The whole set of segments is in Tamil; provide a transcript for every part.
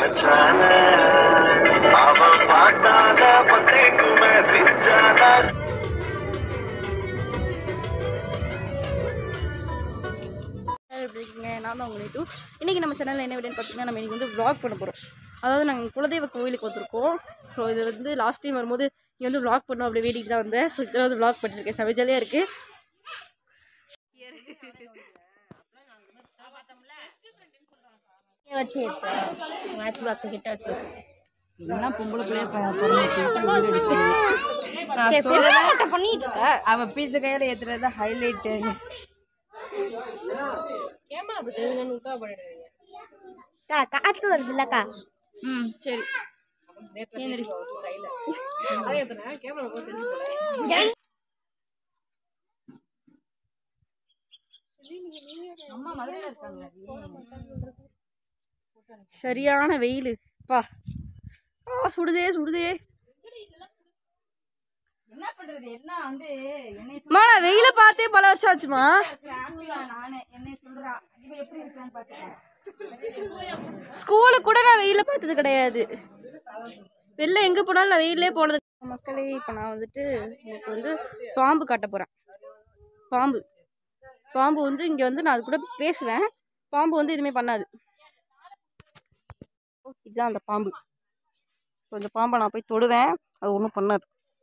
மச்சான அவ பாட்டால பத்தேக்குமே சிரிச்சானா எப்படி இருக்கீங்க நான் தான் உங்கள் நீத்து இன்றைக்கி நம்ம சேனலில் என்ன வீடியோன்னு பார்த்தீங்கன்னா நம்ம இன்றைக்கி வந்து vlog பண்ண போகிறோம் அதாவது நாங்கள் குலதெய்வ கோவிலுக்கு வந்திருக்கோம் ஸோ இது வந்து லாஸ்ட் டைம் வரும்போது இங்கே வந்து vlog பண்ணோம் அப்படி வேடிக்கை தான் வந்தேன் ஸோ இதில் வந்து vlog பண்ணிருக்கேன் சமைச்சலே இருக்குது வச்சு மேட்ச் பாக்ஸ் கிட்ட வச்சு எல்லாம் பொம்பளை பிள்ளைய பிறந்துச்சு பண்ணிட்டு இருக்க அவ பீச கையில ஏத்துறது ஹைலைட் கா காத்து வருது இல்லக்கா ம் சரி ஏந்திரி சரியான வெயில் பா ஆ சுடுதே சுடுதே என்ன பண்றது எல்லாம் வந்து என்னை அம்மா நான் வெயில பார்த்தே பல வருஷம் ஆச்சுமா ஃபேமிலியா நானே என்னை சொல்றா இவ எப்படி இருக்கான்னு பாத்துக்கேன் ஸ்கூலுக்கு கூட நான் வெயில பார்த்தது கிடையாது வெளில எங்கே போனாலும் நான் வெயிலே போனது மக்களே இப்போ நான் வந்துட்டு உங்களுக்கு வந்து பாம்பு காட்ட போகிறேன் பாம்பு பாம்பு வந்து இங்கே வந்து நான் அது கூட பேசுவேன் பாம்பு வந்து எதுவுமே பண்ணாது இதுதான் அந்த பாம்பு ஸோ இந்த பாம்பை நான் போய் தொடுவேன் அது ஒன்றும் பண்ணாது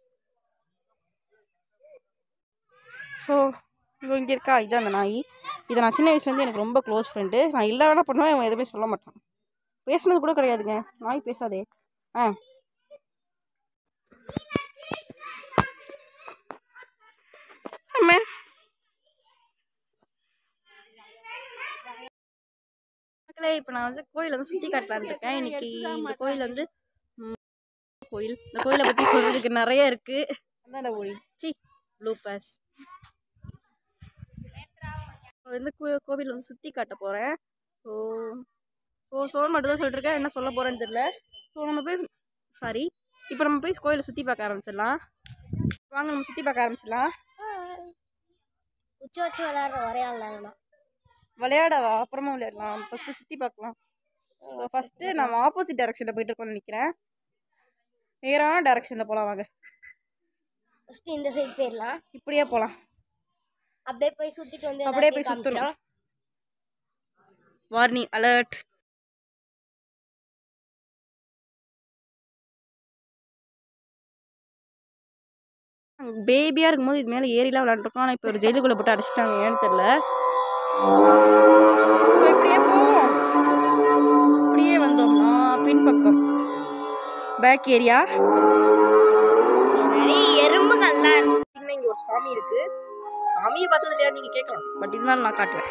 ஸோ இங்கே இருக்கா இதுதான் அந்த நாய் இதை நான் சின்ன வயசுலேருந்து எனக்கு ரொம்ப க்ளோஸ் ஃப்ரெண்டு நான் இல்லை வேணா பண்ணுவேன் இவன் எதுவுமே சொல்ல மாட்டான் பேசுனது கூட கிடையாதுங்க நாய் பேசாதே ஆ அம்மே. மக்களே இப்போ நான் வந்து கோயிலை வந்து சுற்றி காட்டலான்னு இருக்கேன் இன்னைக்கு இந்த கோயில் வந்து ம், கோயில் இந்த கோயிலை பற்றி சொல்கிறதுக்கு நிறைய இருக்குது அதான் ஒளி சி ப்ளூ பாஸ் வந்து கோ- கோவில் வந்து சுற்றி காட்ட போகிறேன் ஸோ ஸோ சோன் மட்டும் தான் சொல்லிட்டுருக்கேன் என்ன சொல்ல போகிறேன்னு தெரியல ஸோ நம்ம போய் சாரி இப்போ நம்ம போய் கோயிலை சுற்றி பார்க்க ஆரம்பிச்சிடலாம் வாங்க நம்ம சுற்றி பார்க்க ஆரம்பிச்சிடலாம் உச்சி வச்சு விளையாடுற ஒரே ஆள் நாங்கண்ணா விளையாடவா அப்புறமா விளையாடலாம் ஃபஸ்ட்டு சுற்றி பார்க்கலாம் ஃபஸ்ட்டு நம்ம ஆப்போசிட் டைரக்ஷனில் போயிட்டு இருக்கோம்னு நினைக்கிறேன் நேரான டைரக்ஷனில் போகலாம் வாங்க ஃபஸ்ட்டு இந்த சைடு போயிடலாம் இப்படியே போகலாம் அப்படியே போய் சுத்திட்டு வந்து அப்படியே போய் எல்லாத்தையும் சுற்றணும் காமிக்கிறோம். வார்னிங் அலர்ட் பேபியாக இருக்கும்போது இது மேலே ஏறிலாம் விளாண்டுருக்கோம் ஆனால் இப்போ ஒரு ஜெயிலுக்குள்ளே போட்டு அடைச்சிட்டாங்க ஏன்னு தெரில ஸோ இப்படியே போவோம் இப்படியே வந்தோம்னா பின்பக்கம் பேக் ஏரியா நிறைய எறும்புகள்லாம் இருக்கு இன்னும் இங்கே ஒரு சாமி இருக்கு சாமியை பார்த்தது இல்லையா நீங்கள் கேட்கலாம் பட் இருந்தாலும் நான் காட்டுறேன்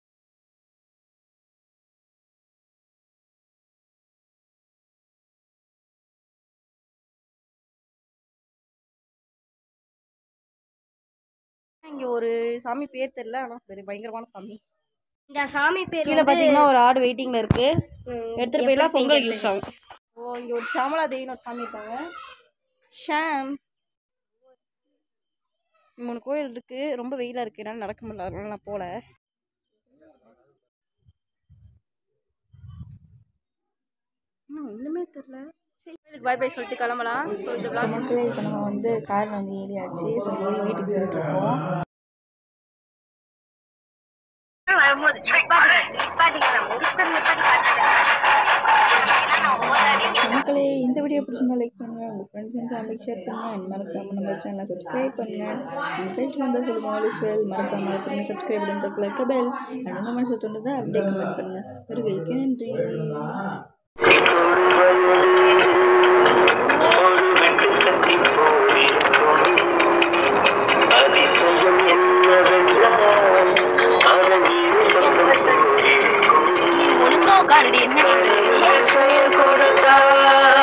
இங்கே ஒரு சாமி பேர் தெரியல ஆனால் பெரிய பயங்கரமான சாமி இந்த சாமி பேர் கீழே வந்து பார்த்தீங்கன்னா ஒரு ஆடு வெயிட்டிங்கில் இருக்கு ம், எடுத்துகிட்டு போயிடலாம் பொங்கல் யூஸ் ஆகும் ஓ இங்கே ஒரு ஷாமலா தேவின்னு ஒரு சாமி இருக்காங்க ஷாம் மூணு கோயில் இருக்கு ரொம்ப வெயிலாக இருக்கு என்னால் நடக்க முடியல அதனால நான் போகல இன்னும் ஒன்றுமே தெரில சரி கோயிலுக்கு பாய் பாய் சொல்லிட்டு கிளம்பலாம் ஸோ இந்த vlog மக்களே இப்போ நம்ம வந்து கார் வந்து ஏறியாச்சு ஸோ போய் வீட்டுக்கு போயிட்டு இருக்கோம் மக்களே இந்த வீடியோ பிடிச்சிருந்தா லைக் பண்ணுங்க உங்கள் ஃப்ரெண்ட்ஸ் அண்ட் ஃபேமிலிக்கு ஷேர் பண்ணுங்க அண்ட் மறக்காம நம்ம சேனலை சப்ஸ்கிரைப் பண்ணுங்க உங்கள் கழிச்சு வந்தால் சொல்லுங்க ஆல்வேஸ் வெல் மறக்காம திரும்ப சப்ஸ்கிரைப் பண்ணி பக்கத்தில் இருக்க பெல் அண்ட் இந்த மாதிரி சொல்லிட்டு அப்படியே கமெண்ட் பண்ணுங்க வருகைக்கு நன்றி ஒரு வெட்டு கட்டி போயிருக்கும் அதிசயம் என்னவென்றால் அரங்கில் பக்கம் போயிருக்கும் ஒழுங்கா உட்காருடி என்ன இசையை கொடுத்தால்